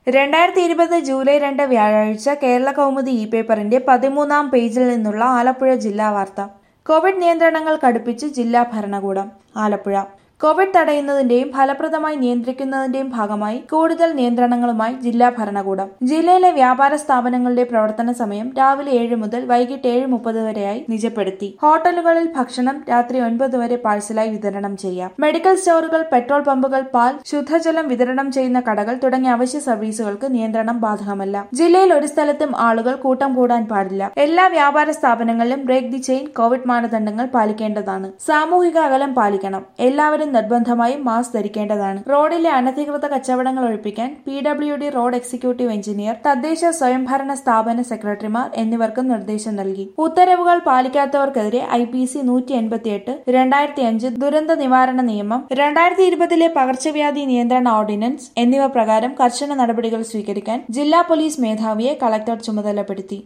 രണ്ടായിരത്തി ഇരുപത് ജൂലൈ രണ്ട് വ്യാഴാഴ്ച കേരള കൗമുദി ഇ പേപ്പറിന്റെ പതിമൂന്നാം പേജിൽ നിന്നുള്ള ആലപ്പുഴ ജില്ലാ വാർത്ത കോവിഡ് നിയന്ത്രണങ്ങൾ കടുപ്പിച്ച് ജില്ലാ ഭരണകൂടം ആലപ്പുഴ കോവിഡ് തടയുന്നതിന്റെയും ഫലപ്രദമായി നിയന്ത്രിക്കുന്നതിന്റെയും ഭാഗമായി കൂടുതൽ നിയന്ത്രണങ്ങളുമായി ജില്ലാ ഭരണകൂടം ജില്ലയിലെ വ്യാപാര സ്ഥാപനങ്ങളുടെ പ്രവർത്തന സമയം രാവിലെ ഏഴ് മുതൽ വൈകിട്ട് ഏഴ് മുപ്പത് വരെയായി നിജപ്പെടുത്തി ഹോട്ടലുകളിൽ ഭക്ഷണം രാത്രി ഒൻപത് വരെ പാഴ്സലായി വിതരണം ചെയ്യാം മെഡിക്കൽ സ്റ്റോറുകൾ പെട്രോൾ പമ്പുകൾ പാൽ ശുദ്ധജലം വിതരണം ചെയ്യുന്ന കടകൾ തുടങ്ങിയ അവശ്യ സർവീസുകൾക്ക് നിയന്ത്രണം ബാധകമല്ല ജില്ലയിൽ ഒരു സ്ഥലത്തും ആളുകൾ കൂട്ടം കൂടാൻ പാടില്ല എല്ലാ വ്യാപാര സ്ഥാപനങ്ങളിലും ബ്രേക്ക് ദി ചെയിൻ കോവിഡ് മാനദണ്ഡങ്ങൾ പാലിക്കേണ്ടതാണ് സാമൂഹിക അകലം പാലിക്കണം എല്ലാവരും നിർബന്ധമായും മാസ്ക് ധരിക്കേണ്ടതാണ് റോഡിലെ അനധികൃത കച്ചവടങ്ങൾ ഒഴിപ്പിക്കാൻ P W D road executive engineer തദ്ദേശ സ്വയംഭരണ സ്ഥാപന സെക്രട്ടറിമാർ എന്നിവർക്കും നിർദ്ദേശം നൽകി ഉത്തരവുകൾ പാലിക്കാത്തവർക്കെതിരെ ഐ പി സി നൂറ്റി എൺപത്തിയെട്ട് രണ്ടായിരത്തി അഞ്ച് ദുരന്ത നിവാരണ നിയമം രണ്ടായിരത്തി ഇരുപതിലെ പകർച്ചവ്യാധി നിയന്ത്രണ ഓർഡിനൻസ് എന്നിവ പ്രകാരം കർശന നടപടികൾ സ്വീകരിക്കാൻ ജില്ലാ പോലീസ് മേധാവിയെ കളക്ടർ ചുമതലപ്പെടുത്തി